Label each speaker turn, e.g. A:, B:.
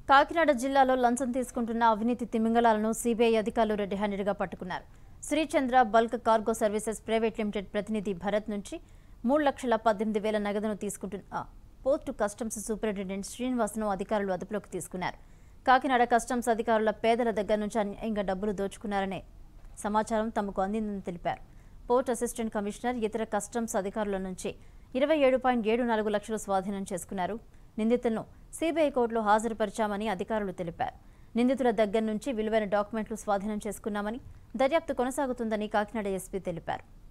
A: కాకినాడ జిల్లాలో లంచం తీసుకుంటున్న అవినీతి తిమింగలాలను సిబిఐ అధికారులు రెడ్ హ్యాండెడ్గా పట్టుకున్నారు Srichandra bulk cargo services private limited ప్రతినిధి భరత్ నుంచి మూడు లక్షల పద్దెనిమిది వేల నగదును తీసుకుంటున్న పోర్టు కస్టమ్స్ సూపరింటెండెంట్ శ్రీనివాస్ను అధికారులు అదుపులోకి తీసుకున్నారు కాకినాడ కస్టమ్స్ అధికారుల పేదల దగ్గర నుంచి అన్యాయంగా డబ్బులు దోచుకున్నారనే సమాచారం తమకు అందిందని తెలిపారు పోర్ట్ అసిస్టెంట్ కమిషనర్ ఇతర కస్టమ్స్ అధికారుల నుంచి ఇరవై ఏడు పాయింట్ ఏడు నాలుగు లక్షలు స్వాధీనం చేసుకున్నారు నిందితులను సిబిఐ కోర్టులో హాజరుపరిచామని అధికారులు తెలిపారు నిందితుల దగ్గర నుంచి విలువైన డాక్యుమెంట్లు స్వాధీనం చేసుకున్నామని దర్యాప్తు కొనసాగుతుందని కాకినాడ ఎస్పీ తెలిపారు